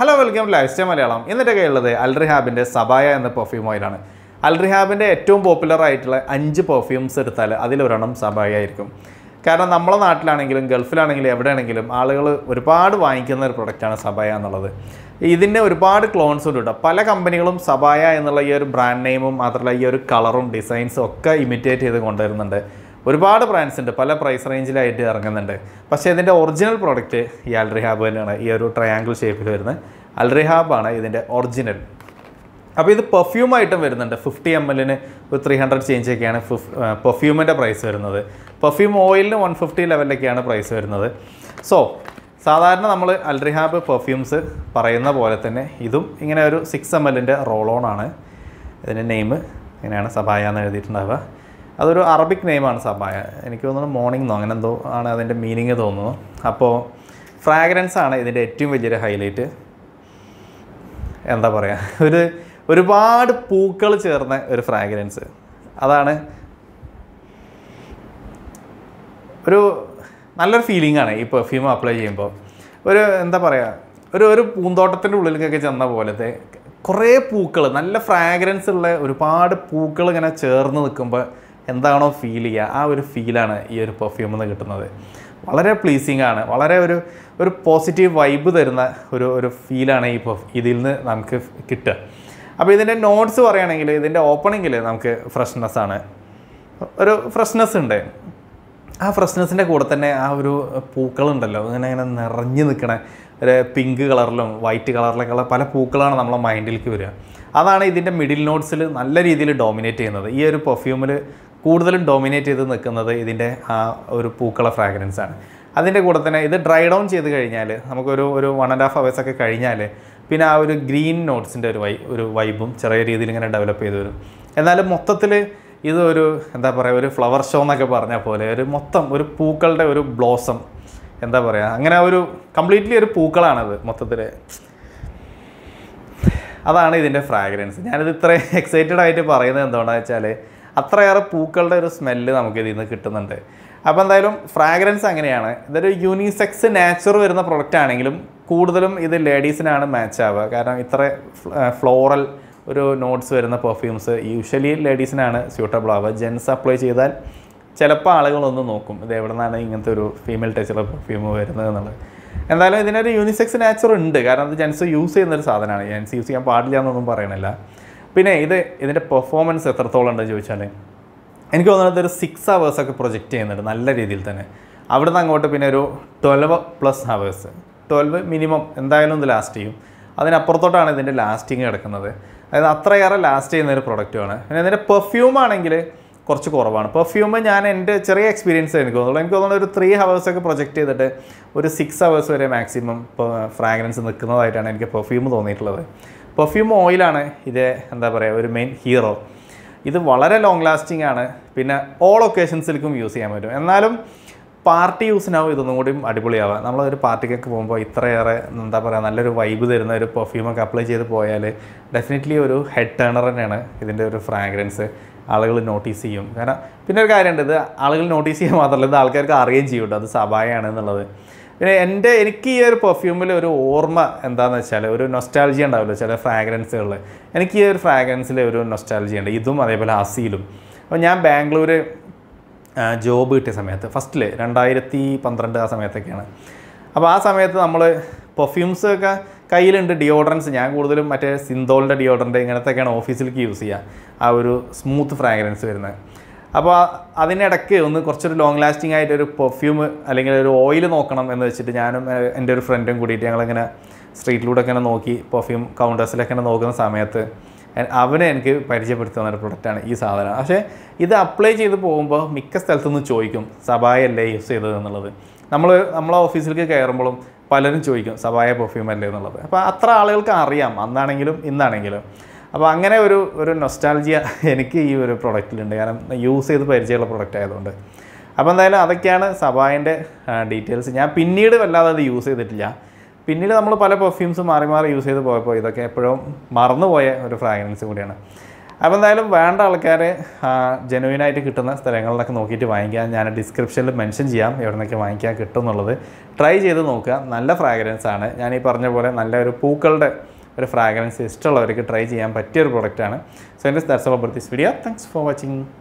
hello welcome lifestyle Malayalam ഇന്നത്തെ കയ്യിലുള്ളത് അൽറിഹാബിൻ്റെ സബായ എന്ന പെർഫ്യൂം ഓയിലാണ് അൽറിഹാബിൻ്റെ ഏറ്റവും പോപ്പുലർ ആയിട്ടുള്ള അഞ്ച് പെർഫ്യൂംസ് എടുത്താൽ അതിലൊരെണ്ണം സബായ ആയിരിക്കും കാരണം നമ്മളെ നാട്ടിലാണെങ്കിലും ഗൾഫിലാണെങ്കിലും എവിടെയാണെങ്കിലും ആളുകൾ ഒരുപാട് വാങ്ങിക്കുന്ന ഒരു പ്രൊഡക്റ്റാണ് സബായ എന്നുള്ളത് ഇതിൻ്റെ ഒരുപാട് ക്ലോൺസ് ഉണ്ട് കേട്ടോ പല കമ്പനികളും സബായ എന്നുള്ള ഈ ഒരു ബ്രാൻഡ് നെയിമും മാത്രമല്ല ഈ ഒരു കളറും ഡിസൈൻസും ഒക്കെ ഇമിറ്റേറ്റ് ചെയ്ത് കൊണ്ടുവരുന്നുണ്ട് ഒരുപാട് ബ്രാൻഡ്സ് ഉണ്ട് പല പ്രൈസ് റേഞ്ചിലായിട്ട് ഇറങ്ങുന്നുണ്ട് പക്ഷേ ഇതിൻ്റെ ഒറിജിനൽ പ്രോഡക്റ്റ് ഈ അൽറിഹാബ് തന്നെയാണ് ഈ ഒരു ട്രയാങ്കിൾ ഷേപ്പിൽ വരുന്നത് അൽറിഹാബാണ് ഇതിൻ്റെ ഒറിജിനൽ അപ്പോൾ ഇത് പെർഫ്യൂമായിട്ടും വരുന്നുണ്ട് ഫിഫ്റ്റി എം എല്ലിന് ഒരു ത്രീ ഹൺഡ്രഡ് ചേഞ്ച് ഒക്കെയാണ് പെർഫ്യൂമിൻ്റെ പ്രൈസ് വരുന്നത് പെർഫ്യൂം ഓയിലിന് വൺ ഫിഫ്റ്റി ലെവലിലൊക്കെയാണ് പ്രൈസ് വരുന്നത് സോ സാധാരണ നമ്മൾ അൽറിഹാബ് പെർഫ്യൂംസ് പറയുന്ന പോലെ തന്നെ ഇതും ഇങ്ങനെ ഒരു സിക്സ് എം എല്ലിൻ്റെ റോൾ ഓൺ ആണ് ഇതിൻ്റെ നെയിം ഇങ്ങനെയാണ് സബായ എന്ന് എഴുതിയിട്ടുണ്ടാവുക അതൊരു അറബിക് നെയിമാണ് സബായ എനിക്ക് തോന്നുന്നു മോർണിംഗ് എന്നോ അങ്ങനെ എന്തോ ആണ് അതിൻ്റെ മീനിങ് തോന്നുന്നു അപ്പോൾ ഫ്രാഗ്രൻസ് ആണ് ഇതിൻ്റെ ഏറ്റവും വലിയൊരു ഹൈലൈറ്റ് എന്താ പറയുക ഒരു ഒരുപാട് പൂക്കൾ ചേർന്ന ഒരു ഫ്രാഗ്രൻസ് അതാണ് ഒരു നല്ലൊരു ഫീലിംഗ് ആണ് ഈ പെർഫ്യൂം അപ്ലൈ ചെയ്യുമ്പോൾ ഒരു എന്താ പറയുക ഒരു ഒരു പൂന്തോട്ടത്തിൻ്റെ ഉള്ളിലേക്കൊക്കെ ചെന്ന പോലത്തെ കുറേ പൂക്കൾ നല്ല ഫ്രാഗ്രൻസ് ഉള്ള ഒരുപാട് പൂക്കൾ ഇങ്ങനെ ചേർന്ന് നിൽക്കുമ്പോൾ എന്താണോ ഫീൽ ചെയ്യുക ആ ഒരു ഫീലാണ് ഈ ഒരു പെർഫ്യൂമിൽ നിന്ന് കിട്ടുന്നത് വളരെ പ്ലീസിങ് ആണ് വളരെ ഒരു ഒരു പോസിറ്റീവ് വൈബ് തരുന്ന ഒരു ഒരു ഫീലാണ് ഈ പെർഫ് ഇതിൽ നിന്ന് നമുക്ക് കിട്ടുക അപ്പോൾ ഇതിൻ്റെ നോട്ട്സ് പറയുകയാണെങ്കിൽ ഇതിൻ്റെ ഓപ്പണിങ്ങിൽ നമുക്ക് ഫ്രഷ്നെസ് ആണ് ഒരു ഫ്രഷ്നെസ് ഉണ്ട് ആ ഫ്രഷ്നെസ്സിൻ്റെ കൂടെ തന്നെ ആ ഒരു പൂക്കളുണ്ടല്ലോ ഇങ്ങനെ ഇങ്ങനെ നിറഞ്ഞു നിൽക്കണ ഒരു പിങ്ക് കളറിലും വൈറ്റ് കളറിലൊക്കെയുള്ള പല പൂക്കളാണ് നമ്മളെ മൈൻഡിലേക്ക് വരിക അതാണ് ഇതിൻ്റെ മിഡിൽ നോട്ട്സിൽ നല്ല രീതിയിൽ ഡോമിനേറ്റ് ചെയ്യുന്നത് ഈ ഒരു പെർഫ്യൂമിൽ കൂടുതലും ഡോമിനേറ്റ് ചെയ്ത് നിൽക്കുന്നത് ഇതിൻ്റെ ആ ഒരു പൂക്കള ഫ്രാഗ്രൻസ് ആണ് അതിൻ്റെ കൂടെ തന്നെ ഇത് ഡ്രൈ ഡൗൺ ചെയ്ത് കഴിഞ്ഞാൽ നമുക്കൊരു ഒരു വൺ ആൻഡ് ഹാഫ് അവേഴ്സ് ഒക്കെ കഴിഞ്ഞാൽ പിന്നെ ആ ഒരു ഗ്രീൻ നോട്ട്സിൻ്റെ ഒരു വൈ ഒരു വൈബും ചെറിയ രീതിയിൽ ഇങ്ങനെ ഡെവലപ്പ് ചെയ്ത് വരും എന്നാലും മൊത്തത്തിൽ ഇതൊരു എന്താ പറയുക ഒരു ഫ്ലവർ ഷോ എന്നൊക്കെ പറഞ്ഞ പോലെ ഒരു മൊത്തം ഒരു പൂക്കളുടെ ഒരു ബ്ലോസം എന്താ പറയുക അങ്ങനെ ഒരു കംപ്ലീറ്റ്ലി ഒരു പൂക്കളാണത് മൊത്തത്തിൽ അതാണ് ഇതിൻ്റെ ഫ്രാഗ്രൻസ് ഞാനിത് ഇത്ര എക്സൈറ്റഡ് ആയിട്ട് പറയുന്നത് എന്തുകൊണ്ടാണെന്ന് വെച്ചാൽ അത്രയേറെ പൂക്കളുടെ ഒരു സ്മെല്ല് നമുക്ക് ഇതിൽ നിന്ന് കിട്ടുന്നുണ്ട് അപ്പോൾ എന്തായാലും ഫ്രാഗ്രൻസ് അങ്ങനെയാണ് ഇതൊരു യൂണിസെക്സ് നാച്ചുർ വരുന്ന പ്രൊഡക്റ്റ് ആണെങ്കിലും കൂടുതലും ഇത് ലേഡീസിനാണ് മാച്ച് ആവുക കാരണം ഇത്ര ഫ്ലോറൽ ഒരു നോട്ട്സ് വരുന്ന പെർഫ്യൂംസ് യൂഷ്വലി ലേഡീസിനാണ് സ്യൂട്ടബിൾ ആവുക ജെൻസ് അപ്ലൈ ചെയ്താൽ ചിലപ്പോൾ ആളുകളൊന്ന് നോക്കും ഇത് എവിടെ നിന്നാണ് ഇങ്ങനത്തെ ഒരു ഫീമെയിൽ ടച്ചുള്ള പെർഫ്യൂം വരുന്നത് എന്നുള്ളത് എന്തായാലും ഇതിനൊരു യൂണിസെക്സ് നാച്ചുർ ഉണ്ട് കാരണം അത് ജെൻസ് യൂസ് ചെയ്യുന്നൊരു സാധനമാണ് ജെൻസ് യൂസ് ചെയ്യാൻ പാടില്ല എന്നൊന്നും പറയണില്ല പിന്നെ ഇത് ഇതിൻ്റെ പെർഫോമൻസ് എത്രത്തോളം ഉണ്ടെന്ന് ചോദിച്ചാൽ എനിക്ക് തോന്നുന്നത് ഒരു സിക്സ് ഹവേഴ്സൊക്കെ പ്രൊജക്റ്റ് ചെയ്യുന്നുണ്ട് നല്ല രീതിയിൽ തന്നെ അവിടുന്ന് അങ്ങോട്ട് പിന്നെ ഒരു twelve plus hours twelve minimum എന്തായാലും ഇത് ലാസ്റ്റ് ചെയ്യും അതിനപ്പുറത്തോട്ടാണ് ഇതിൻ്റെ ലാസ്റ്റിങ് കിടക്കുന്നത് അതായത് അത്രയേറെ ലാസ്റ്റ് ചെയ്യുന്ന ഒരു പ്രൊഡക്റ്റുമാണ് പിന്നെ ഇതിൻ്റെ പെർഫ്യൂം ആണെങ്കിൽ കുറച്ച് കുറവാണ് പെർഫ്യൂം ഞാൻ എൻ്റെ ചെറിയ എക്സ്പീരിയൻസ് എനിക്ക് തോന്നുന്നു എനിക്ക് തോന്നുന്നു ഒരു ത്രീ ഹവേഴ്സൊക്കെ പ്രൊജക്റ്റ് ചെയ്തിട്ട് ഒരു സിക്സ് ഹവേഴ്സ് വരെ മാക്സിമം ഫ്രാഗ്രൻസ് നിൽക്കുന്നതായിട്ടാണ് എനിക്ക് പെർഫ്യൂം തോന്നിയിട്ടുള്ളത് പെർഫ്യൂം ഓയിലാണ് ഇത് എന്താ പറയുക ഒരു മെയിൻ ഹീറോ ഇത് വളരെ ലോങ് ലാസ്റ്റിംഗ് ആണ് പിന്നെ ഓൾ ഒക്കേഷൻസിലേക്കും യൂസ് ചെയ്യാൻ പറ്റും എന്നാലും പാർട്ടി യൂസിനാവും ഇതൊന്നും കൂടി അടിപൊളിയാവുക നമ്മളൊരു പാർട്ടിക്കൊക്കെ പോകുമ്പോൾ ഇത്രയേറെ എന്താ പറയുക നല്ലൊരു വൈബ് തരുന്ന ഒരു പെർഫ്യൂമൊക്കെ അപ്ലൈ ചെയ്ത് പോയാൽ ഡെഫിനറ്റ്ലി ഒരു ഹെഡ് ടേണർ തന്നെയാണ് ഇതിൻ്റെ ഒരു ഫ്രാഗ്രൻസ് ആളുകൾ നോട്ടീസ് ചെയ്യും കാരണം പിന്നെ ഒരു കാര്യമുണ്ട് ഇത് ആളുകൾ നോട്ടീസ് ചെയ്യുക മാത്രമല്ല ഇത് ആൾക്കാർക്ക് അറിയുകയും ചെയ്യും അത് സഭായാണ് എന്നുള്ളത് പിന്നെ എൻ്റെ എനിക്ക് ഈ ഒരു പെർഫ്യൂമിൽ ഒരു ഓർമ്മ എന്താണെന്ന് വെച്ചാൽ ഒരു നൊസ്റ്റാൾജി ഉണ്ടാവില്ല ചില ഫ്രാഗ്രൻസുകളിൽ എനിക്ക് ഈ ഒരു ഫ്രാഗ്രൻസിൽ ഒരു നൊസ്റ്റാൾജി ഉണ്ട് ഇതും അതേപോലെ അസീലും അപ്പോൾ ഞാൻ ബാംഗ്ലൂർ ജോബ് കിട്ടിയ സമയത്ത് ഫസ്റ്റിൽ രണ്ടായിരത്തി പന്ത്രണ്ട് ആ സമയത്തൊക്കെയാണ് അപ്പോൾ ആ സമയത്ത് നമ്മൾ പെർഫ്യൂംസ് ഒക്കെ കയ്യിലുണ്ട് ഡിയോഡറൻസ് ഞാൻ കൂടുതലും മറ്റേ സിന്തോളിൻ്റെ ഡിയോഡറൻ്റ് ഇങ്ങനത്തെയൊക്കെയാണ് ഓഫീസിലേക്ക് യൂസ് ചെയ്യുക ആ ഒരു സ്മൂത്ത് ഫ്രാഗ്രൻസ് വരുന്നത് അപ്പോൾ അതിനിടയ്ക്ക് ഒന്ന് കുറച്ചൊരു ലോങ് ലാസ്റ്റിംഗ് ആയിട്ട് ഒരു പെർഫ്യൂം അല്ലെങ്കിൽ ഒരു ഓയിൽ നോക്കണം എന്ന് വെച്ചിട്ട് ഞാനും ഏഹ്, എൻ്റെ ഒരു ഫ്രണ്ടും കൂടിയിട്ട് ഞങ്ങളിങ്ങനെ സ്ട്രീറ്റിലൂടെ ഒക്കെ നോക്കി പെർഫ്യൂം കൗണ്ടേഴ്സിലൊക്കെ ഇങ്ങനെ നോക്കുന്ന സമയത്ത് എ- അവനെ എനിക്ക് പരിചയപ്പെടുത്തുന്ന ഒരു പ്രൊഡക്റ്റാണ് ഈ സാധനം പക്ഷേ ഇത് അപ്ലൈ ചെയ്ത് പോകുമ്പോൾ മിക്ക സ്ഥലത്തുനിന്ന് ചോദിക്കും സബായല്ലേ യൂസ് ചെയ്തത് എന്നുള്ളത് നമ്മൾ നമ്മളെ ഓഫീസിലേക്ക് കയറുമ്പോഴും പലരും ചോദിക്കും സബായ പെർഫ്യൂം അല്ലേ എന്നുള്ളത് അപ്പോൾ അത്ര ആളുകൾക്ക് അറിയാം അന്നാണെങ്കിലും ഇന്നാണെങ്കിലും അപ്പോൾ അങ്ങനെ ഒരു ഒരു നൊസ്റ്റാൾജിയ എനിക്ക് ഈ ഒരു പ്രൊഡക്റ്റിലുണ്ട് കാരണം യൂസ് ചെയ്ത് പരിചയമുള്ള പ്രൊഡക്റ്റ് ആയതുകൊണ്ട് അപ്പോൾ എന്തായാലും അതൊക്കെയാണ് സബായൻ്റെ ഡീറ്റെയിൽസ് ഞാൻ പിന്നീട് വല്ലാതെ അത് യൂസ് ചെയ്തിട്ടില്ല പിന്നീട് നമ്മൾ പല പെർഫ്യൂംസ് മാറി മാറി യൂസ് ചെയ്ത് പോയപ്പോൾ ഇതൊക്കെ എപ്പോഴും മറന്നുപോയ ഒരു ഫ്രാഗ്രൻസ് കൂടിയാണ് അപ്പോൾ എന്തായാലും വേണ്ട ആൾക്കാർ ജെനുവിനായിട്ട് കിട്ടുന്ന സ്ഥലങ്ങളിലൊക്കെ നോക്കിയിട്ട് വാങ്ങിക്കാം ഞാൻ ഡിസ്ക്രിപ്ഷനിൽ മെൻഷൻ ചെയ്യാം എവിടെ നിന്നൊക്കെ വാങ്ങിക്കാൻ കിട്ടും എന്നുള്ളത് ട്രൈ ചെയ്ത് നോക്കുക നല്ല ഫ്രാഗ്രൻസ് ആണ് ഞാൻ ഈ പറഞ്ഞ പോലെ നല്ല ഒരു പൂക്കളുടെ ഒരു ഫ്രാഗ്രൻസ് ഇഷ്ടമുള്ളവർക്ക് ട്രൈ ചെയ്യാൻ പറ്റിയ ഒരു പ്രൊഡക്റ്റാണ് സോ എൻ്റെ that's all about this video thanks for watching